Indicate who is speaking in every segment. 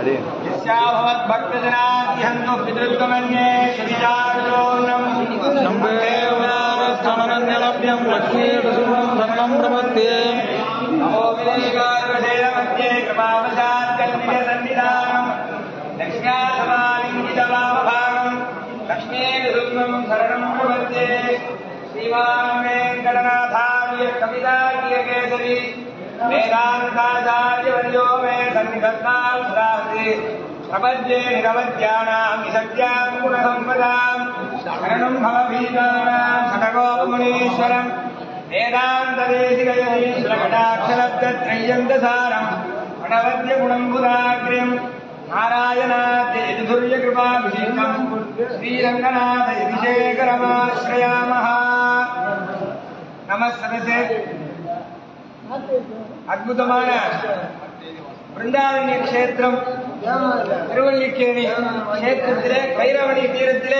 Speaker 1: यस्याभवद्भक्तजनाद्यहन्तो पितृत्वमन्ये सुविचारजोऽन्नम्
Speaker 2: नम्बेवारस्तमनन्यलभ्यं लक्ष्मीर्सुभं शरणं प्रपद्ये
Speaker 1: मध्ये कृपावशात् कल्पितसन्निधानम् लक्ष्म्यासमालिङ्गितवामभागम् लक्ष्मीर्सुभं शरणं प्रपद्ये श्रीमान् वेङ्कटनाथार्य कवितार्यकेसरी वेदान्ताचार्यवर्यो मे सन्निधत्तां प्राप्ति प्रपद्ये निरवद्यानां सत्यां गुणसम्पदाम् शरणं भवभीतानां षटकोपमुनीश्वरम् वेदान्तदेशिकयतीश्वरकटाक्षरब्दत्रय्यन्तसारम् प्रणवद्यगुणम्बुदाग्र्यम् नारायणाद्यैर्धुर्यकृपाभिषेकम् श्रीरङ्गनाथ यतिशेखरमाश्रयामः நமஸ்தே அற்புதமான பிருந்தாரண்ய கஷேத்திரம் திருவல்லிக்கேணி கஷேத்திரத்திலே பைரவணி தீரத்திலே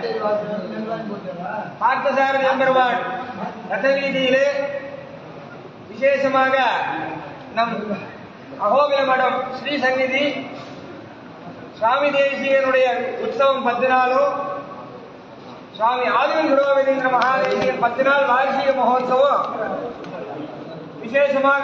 Speaker 1: பார்த்தசாரதி எம்பெருமான் ரத வீதியிலே விசேஷமாக நம் அகோபில மடம் ஸ்ரீ சந்நிதி சுவாமி தேசியனுடைய உற்சவம் பத்து நாளும் சுவாமி ஆதிவன் குருவீந்திர மகாதேசியன் பத்து நாள் வார்ஷிக மகோத்சவம் விசேஷமாக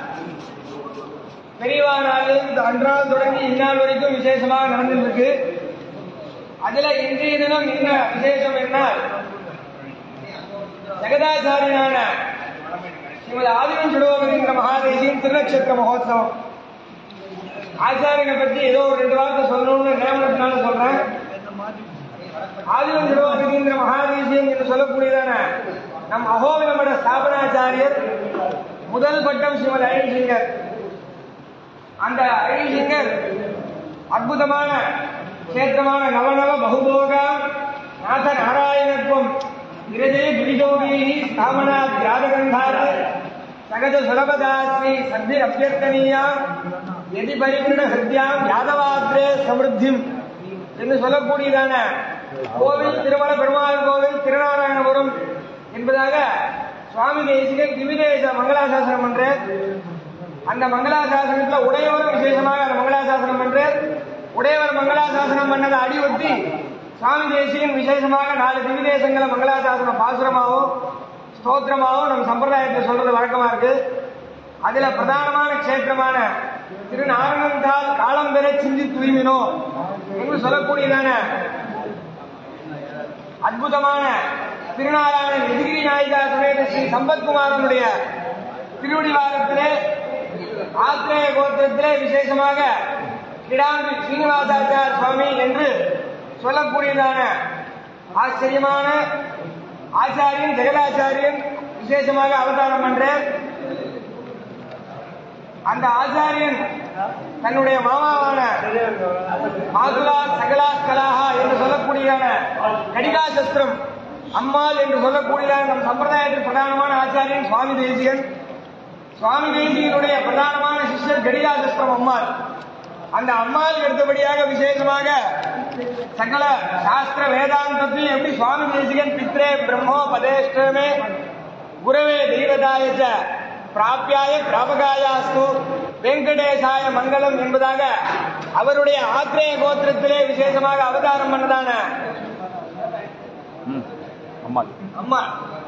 Speaker 1: பெரியவா நாள் இந்த அன்றாள் தொடங்கி இந்நாள் வரைக்கும் விசேஷமாக நடந்துட்டு இருக்கு அதுல இன்றைய தினம் என்ன விசேஷம் என்னால் ஜெகதாச்சாரியனான ஸ்ரீமதி ஆதிவன் சுடோபதிங்கிற மகாதேசியின் திருநட்சத்திர மகோத்சவம் ஆச்சாரியனை பத்தி ஏதோ ஒரு ரெண்டு வார்த்தை சொல்லணும்னு நியமனத்தினால சொல்றேன் ஆதிவன் சுடோபதிங்கிற மகாதேசியம் என்று சொல்லக்கூடியதான நம் அகோபிலமட ஸ்தாபனாச்சாரியர் முதல் பட்டம் ஸ்ரீமதி அழிசிங்கர் அந்த அழிசிங்கர் அற்புதமான கஷேத்திரமான நவநவ பகுபோகா நாத நாராயணத்துவம் விரஜய கிரிஜோகீ ஸ்தாமனா தியாதகந்தார சகஜ சுலபதாஸ்மி சத்தி அபியர்த்தனீயா எதி பரிகிருண ஹிருத்யாம் யாதவாத்ரே சமிருத்திம் என்று சொல்லக்கூடியதான கோவில் திருமல பெருமாள் கோவில் திருநாராயணபுரம் என்பதாக சுவாமி தேசிகன் திவிதேச மங்களாசாசனம் பண்ற அந்த மங்களாசாசனத்துல உடையவரும் விசேஷமாக அந்த மங்களாசாசனம் பண்ற உடையவர் மங்களாசாசனம் பண்ணதை அடி ஒட்டி சுவாமி தேசிகன் விசேஷமாக நாலு திவிதேசங்களை மங்களாசாசனம் பாசுரமாகவும் ஸ்தோத்திரமாகவும் நம்ம சம்பிரதாயத்தை சொல்றது வழக்கமா இருக்கு அதுல பிரதானமான கஷேத்திரமான திருநாரணந்தால் காலம் பெற சிந்தி தூய்மினோ என்று சொல்லக்கூடியதான அற்புதமான திருநாராயண எதிரி நாயிகா சமேத ஸ்ரீ சம்பத்குமாரனுடைய திருவடிவாரத்திலே ஆத்திரேய கோத்திரத்திலே விசேஷமாக கிடாம்பி ஸ்ரீனிவாசாச்சார் சுவாமி என்று சொல்லக்கூடியதான ஆச்சரியமான ஆச்சாரியன் ஜெகதாச்சாரியன் விசேஷமாக அவதாரம் பண்ற அந்த ஆச்சாரியன் தன்னுடைய மாமாவான மாதுலா சகலா கலாஹா என்று சொல்லக்கூடியதான கடிகா சஸ்திரம் அம்மாள் என்று சொல்லக்கூடியதான நம் சம்பிரதாயத்தில் பிரதானமான ஆச்சாரியன் சுவாமி தேசிகன் சுவாமி தேசிகனுடைய பிரதானமான சிஷ்யர் கடிகா சஸ்திரம் அம்மாள் அந்த அம்மாள் எடுத்தபடியாக விசேஷமாக சகல சாஸ்திர வேதாந்தத்தையும் எப்படி சுவாமி தேசிகன் பித்ரே பிரம்மோ பதேஷ்டமே குரவே தெய்வதாய பிராபியாய பிராபகாயாஸ்து வெங்கடேசாய மங்களம் என்பதாக அவருடைய ஆத்திரேய கோத்திரத்திலே விசேஷமாக அவதாரம் பண்ணதான
Speaker 2: அம்மா
Speaker 1: அம்மா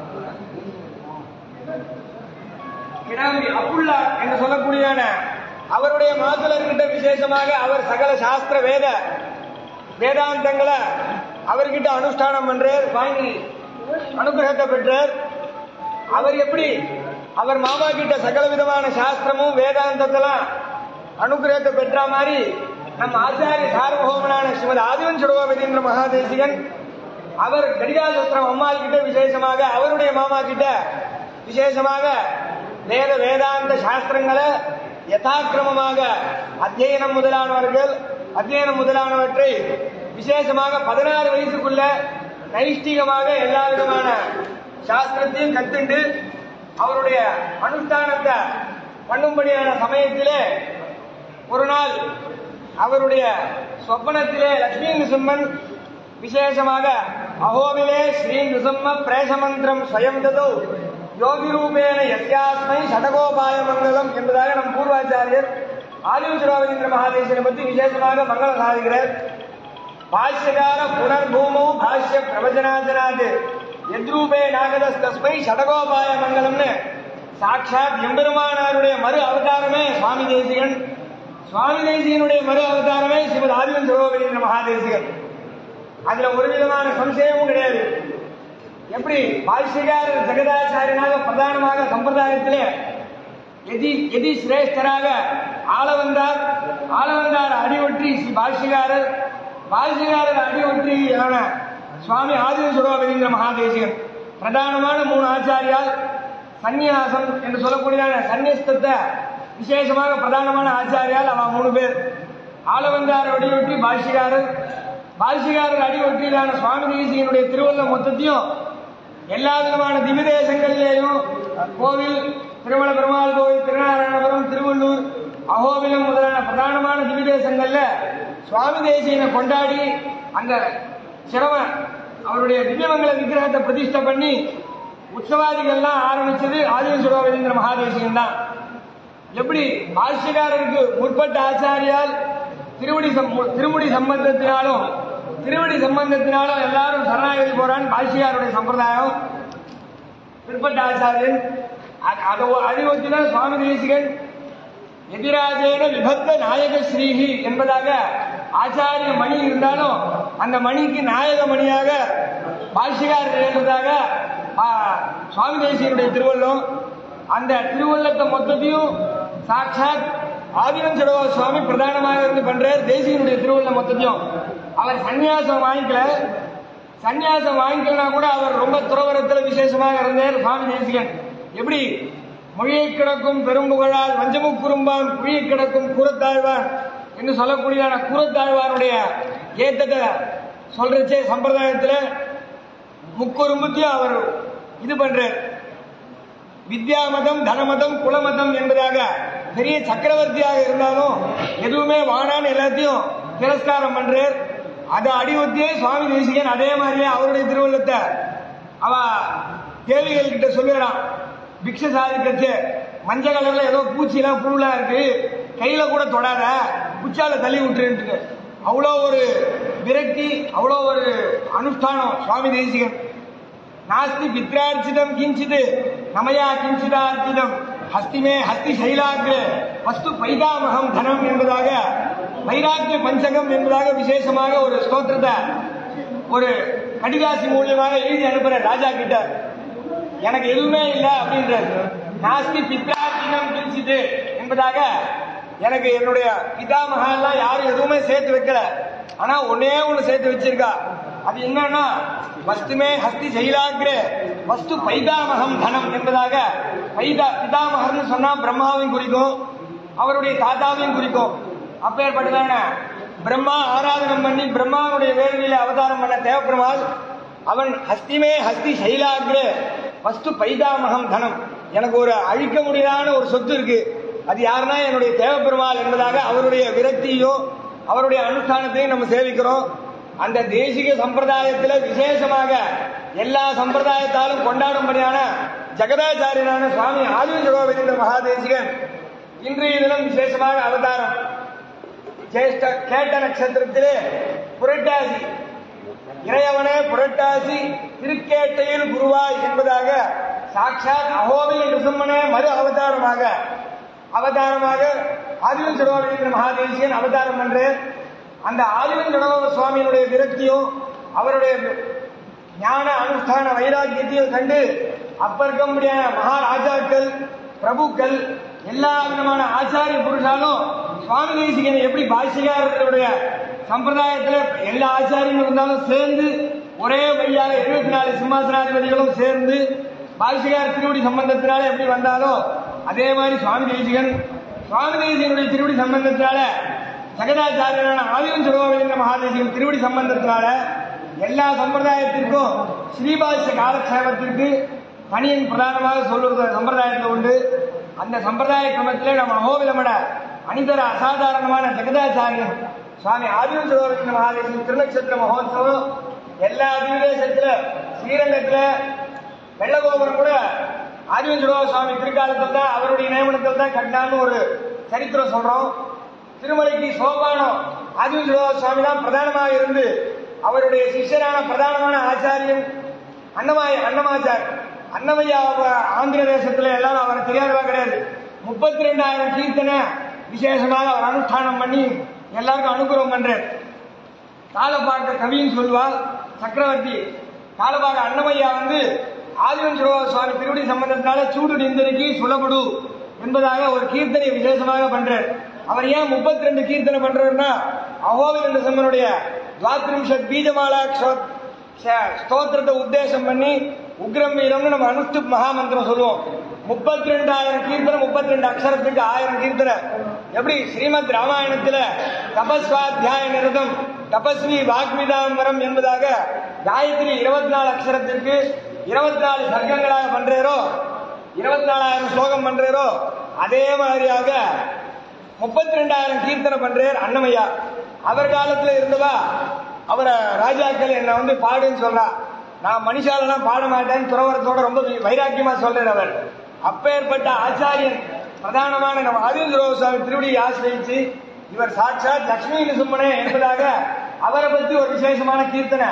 Speaker 1: கிடாம்பி அப்புல்லா என்று சொல்லக்கூடியதான அவருடைய மாதுளர்கிட்ட விசேஷமாக அவர் சகல சாஸ்திர வேத வேதாந்தங்களை அவர்கிட்ட அனுஷ்டானம் பண்றார் வாங்கி அனுகிரகத்தை பெற்றார் அவர் எப்படி அவர் மாமா கிட்ட சகல விதமான சாஸ்திரமும் வேதாந்தத்தெல்லாம் அனுகிரகத்தை பெற்ற மாதிரி நம்ம ஆச்சாரிய சார்வபௌமனான ஸ்ரீமதி ஆதிவன் சுடகோபதீந்திர மகாதேசிகன் அவர் கடிகாசஸ்திரம் அம்மாள் கிட்ட விசேஷமாக அவருடைய மாமா கிட்ட விசேஷமாக வேத வேதாந்த சாஸ்திரங்களை யதாக்கிரமமாக அத்தியனம் முதலானவர்கள் அத்தியனம் முதலானவற்றை விசேஷமாக பதினாறு வயசுக்குள்ள நைஷ்டிகமாக எல்லா விதமான சாஸ்திரத்தையும் கத்துண்டு அவருடைய அனுஷ்டானத்தை பண்ணும்படியான சமயத்திலே ஒரு நாள் அவருடைய சொப்பனத்திலே லட்சுமி நிசும்மன் விசேஷமாக அஹோவிலே ஸ்ரீ நிசும்ம பிரேசமந்திரம் ஸ்வயம் ததோ யோகி ரூபேன எஸ்யாஸ்மை சடகோபாய மங்கலம் என்பதாக நம் பூர்வாச்சாரியர் ஆதிவசுராவதீந்திர மகாதேசனை பற்றி விசேஷமாக மங்களம் சாதிக்கிறார் பாஷ்யகார புனர்பூமௌ பாஷ்ய பிரவச்சனாஜனாது எத்ரூபே நாகதஸ்தஸ்மை ஷடகோபாய மங்கலம்னு சாட்சாத் எம்பெருமானாருடைய மறு அவதாரமே சுவாமி தேசிகன் சுவாமி தேசிகனுடைய மறு அவதாரமே ஸ்ரீமத் ஆதிவன் சிவகோபதீந்திர மகாதேசிகன் அதுல ஒரு விதமான சம்சயமும் கிடையாது எப்படி பாஷ்யகாரர் ஜெகதாச்சாரியனாக பிரதானமாக சம்பிரதாயத்திலே எதி எதி சிரேஷ்டராக ஆள வந்தார் ஆள வந்தார் அடிவொற்றி ஸ்ரீ பாஷ்யகாரர் பாஷ்யகாரர் அடிவொற்றியான சுவாமி ஆதிவ சுரோபதீந்திர மகாதேசிகன் பிரதானமான மூணு ஆச்சாரியால் சந்நியாசம் என்று சொல்லக்கூடியதான சந்நியஸ்தத்தை விசேஷமாக பிரதானமான ஆச்சாரியால் அவன் மூணு பேர் ஆளவந்தார் அடிவொற்றி பாஷ்யகாரர் பாஷ்யகாரர் அடிவொற்றியிலான சுவாமி தேசிகனுடைய திருவள்ள மொத்தத்தையும் எல்லா விதமான திவ்ய தேசங்களிலேயும் கோவில் திருமல பெருமாள் கோவில் திருநாராயணபுரம் திருவள்ளூர் அகோபிலம் முதலான பிரதானமான திவ்ய தேசங்கள்ல சுவாமி தேசியனை கொண்டாடி அந்த சிரவன் அவருடைய திவ்யமங்கல விக்கிரகத்தை பிரதிஷ்டை பண்ணி உற்சவாதிகள்லாம் ஆரம்பிச்சது ஆதிவ சுரோபதேந்திர மகாதேசிகன் தான் எப்படி பாஷ்யக்காரருக்கு முற்பட்ட ஆச்சாரியால் திருவடி சம்- திருமுடி சம்பந்தத்தினாலும் திருவடி சம்பந்தத்தினாலும் எல்லாரும் சரணாகதி போறான் பாஷ்யக்காரருடைய சம்பிரதாயம் பிற்பட்ட ஆச்சாரியன் அது- அதை அறிவுறுத்தி தான் சுவாமி தேசிகன் எதிராஜேன விபக்த நாயக ஸ்ரீஹி என்பதாக ஆச்சாரிய மணி இருந்தாலும் அந்த மணிக்கு நாயக மணியாக பாஷ்யக்காரர் என்றதாக ஆ, சுவாமி தேசியனுடைய திருவள்ளம் அந்த திருவள்ளத்தை மொத்தத்தையும் சாட்சாத் ஆதினம் செடவா சுவாமி பிரதானமாக இருந்து பண்றார் தேசியனுடைய திருவள்ளம் மொத்தத்தையும் அவர் சன்னியாசம் வாங்கிக்கல சன்னியாசம் வாங்கிக்கலனா கூட அவர் ரொம்ப துறவரத்தில் விசேஷமாக இருந்தார் சுவாமி தேசிகன் எப்படி மொழியை கிடக்கும் பெரும்புகழால் வஞ்சமுக்குறும்பான் குழியை கிடக்கும் கூறத்தாழ்வான் என்று சொல்லக்கூடியதான கூறத்தாழ்வானுடைய ஏத்தத்தை சொல்றச்சே சம்பிரதாயத்துல முக்குறும்புத்தையும் அவர் இது பண்றார் வித்யாமதம் தனமதம் குலமதம் என்பதாக பெரிய சக்கரவர்த்தியாக இருந்தாலும் எதுவுமே வானான்னு எல்லாத்தையும் திரஸ்காரம் பண்றார் அதை அடிவத்தியே சுவாமி தேசிகன் அதே மாதிரியே அவருடைய திருவள்ளத்தை அவ தேவிகள் கிட்ட சொல்லுறான் பிக்ஷ சாதிக்கச்சு மஞ்சள் கலர்ல ஏதோ பூச்சிலாம் புழுலாம் இருக்கு கையில கூட தொடாத குச்சால தள்ளி விட்டுருன்ட்டு அவ்வளோ ஒரு விரக்தி அவ்வளோ ஒரு அனுஷ்டானம் சுவாமி தேசிகன் நாஸ்தி பித்ரார்ச்சிதம் கிஞ்சித் நமயா கிஞ்சிதார்ச்சிதம் ஹஸ்திமே ஹஸ்தி சைலாக்ர வஸ்து பைதாமகம் தனம் என்பதாக வைராக்கிய பஞ்சகம் என்பதாக விசேஷமாக ஒரு ஸ்தோத்திரத்தை ஒரு கடிதாசி மூலியமாக எழுதி அனுப்புற ராஜா கிட்ட எனக்கு எதுவுமே இல்லை அப்படின்றாரு நாஸ்தி பித்ரார்ச்சிதம் கிஞ்சித் என்பதாக எனக்கு என்னுடைய பிதாமகெல்லாம் யாரும் எதுவுமே சேர்த்து வைக்கல ஆனா ஒன்னே ஒண்ணு சேர்த்து வச்சிருக்கா அது என்னன்னா வஸ்துமே ஹஸ்தி செயலாகிற வஸ்து பைதாமகம் தனம் என்பதாக பைதா பிதாமகர்னு சொன்னா பிரம்மாவையும் குறிக்கும் அவருடைய தாத்தாவையும் குறிக்கும் அப்பேற்பட்டதான பிரம்மா ஆராதனம் பண்ணி பிரம்மாவுடைய வேள்வியில அவதாரம் பண்ண தேவப்பெருமாள் அவன் ஹஸ்திமே ஹஸ்தி சைலாகிற வஸ்து பைதாமகம் தனம் எனக்கு ஒரு அழிக்க முடியாத ஒரு சொத்து இருக்கு அது யாருன்னா என்னுடைய தேவப்பெருமாள் என்பதாக அவருடைய விரக்தியும் அவருடைய அனுஷ்டானத்தையும் நம்ம சேவிக்கிறோம் அந்த தேசிக சம்பிரதாயத்துல விசேஷமாக எல்லா சம்பிரதாயத்தாலும் கொண்டாடும்படியான ஜெகதாச்சாரியனான சுவாமி ஆதிவ மகாதேசிகன் இன்றைய தினம் விசேஷமாக அவதாரம் ஜேஷ்ட கேட்ட நட்சத்திரத்திலே புரட்டாசி இறையவனே புரட்டாசி திருக்கேட்டையில் குருவாய் என்பதாக சாட்சாத் அகோபில நிருசிம்மனே மறு அவதாரமாக அவதாரமாக ஆதிவன் சுடோபேந்திர மகாதேசியன் அவதாரம் பண்றேன் அந்த ஆதிவன் சுடோப சுவாமியினுடைய விரக்தியும் அவருடைய ஞான அனுஷ்டான வைராக்கியத்தையும் கண்டு அப்ப இருக்க முடியாத மகாராஜாக்கள் பிரபுக்கள் எல்லா விதமான ஆச்சாரிய புருஷாலும் சுவாமி தேசிகனை எப்படி பாஷிகாரர்களுடைய சம்பிரதாயத்துல எல்லா ஆச்சாரியங்களும் இருந்தாலும் சேர்ந்து ஒரே வழியாக எழுபத்தி நாலு சிம்மாசனாதிபதிகளும் சேர்ந்து பாஷிகார திருவடி சம்பந்தத்தினால எப்படி வந்தாலோ அதே மாதிரி சுவாமி தேசிகன் சுவாமி தேசிகனுடைய திருவடி சம்பந்தத்தினால ஜெகதாச்சாரியனான ஆதிவன் சுரோவேந்திர மகாதேசிகன் திருவடி சம்பந்தத்தினால எல்லா சம்பிரதாயத்திற்கும் ஸ்ரீபாஷ்ய காலக்ஷேபத்திற்கு தனியன் பிரதானமாக சொல்லுறது சம்பிரதாயத்தில் உண்டு அந்த சம்பிரதாய கிரமத்திலே நம்ம அகோபிலமட அனிதர அசாதாரணமான ஜெகதாச்சாரியன் சுவாமி ஆதிவன் சுரோவேந்திர மகாதேசிகன் திருநட்சத்திர மகோத்சவம் எல்லா திவிதேசத்துல ஸ்ரீரங்கத்துல வெள்ளகோபுரம் கூட ஆதிவன் சுடோப சுவாமி திருக்காலத்தில் தான் அவருடைய நியமனத்தில் தான் கட்டினான்னு ஒரு சரித்திரம் சொல்றோம் திருமலைக்கு சோபானம் ஆதிவ சுவாமி தான் பிரதானமாக இருந்து அவருடைய சிஷ்யரான பிரதானமான ஆச்சாரியன் அன்னமாய அன்னமாச்சார் அன்னமையா அவ- ஆந்திர தேசத்துல எல்லாரும் அவர் தெரியாதவா கிடையாது முப்பத்தி ரெண்டாயிரம் கீர்த்தனை விசேஷமாக அவர் அனுஷ்டானம் பண்ணி எல்லாருக்கும் அனுகிரகம் பண்றார் காலப்பாக்க கவின்னு சொல்லுவாள் சக்கரவர்த்தி காலப்பாக்க அன்னமையா வந்து ஆதிவன் சிவா சுவாமி திருவடி சம்பந்தத்தினால சூடு இந்தரிக்கு சுலபடு என்பதாக ஒரு கீர்த்தனை விசேஷமாக பண்றார் அவர் ஏன் முப்பத்தி ரெண்டு கீர்த்தனை பண்றாருன்னா அகோவிந்த சம்மனுடைய துவாத்ரிம்ஷத் பீஜமாலா க்ஷோ- ச- ஸ்தோத்திரத்தை உத்தேசம் பண்ணி உக்ரம் வீரம்னு நம்ம அனுஷ்டுப் மகாமந்திரம் சொல்லுவோம் முப்பத்தி ரெண்டாயிரம் கீர்த்தனை முப்பத்தி ரெண்டு அக்ஷரத்துக்கு ஆயிரம் கீர்த்தனை எப்படி ஸ்ரீமத் ராமாயணத்துல தபஸ்வாத்தியாய நிரதம் தபஸ்வி வாக்மிதாம்பரம் என்பதாக காயத்ரி இருபத்தி நாலு அக்ஷரத்திற்கு இருபத்தி நாலு சர்க்கங்களாக பண்றேரோ இருபத்தி நாலாயிரம் ஸ்லோகம் பண்றேரோ அதே மாதிரியாக முப்பத்தி ரெண்டாயிரம் கீர்த்தனை பண்றார் அன்னமையா அவர் காலத்துல இருந்தவா அவரை ராஜாக்கள் என்ன வந்து பாடுன்னு சொல்றா நான் மனுஷாலெல்லாம் பாட மாட்டேன்னு துறவரத்தோட ரொம்ப வைராக்கியமா சொல்றார் அவர் அப்பேற்பட்ட ஆச்சாரியன் பிரதானமான நம்ம ஆதிந்திர சுவாமி திருவடியை ஆசிரியச்சு இவர் சாட்சாத் லட்சுமி நிசும்மனே என்பதாக அவரை பற்றி ஒரு விசேஷமான கீர்த்தனை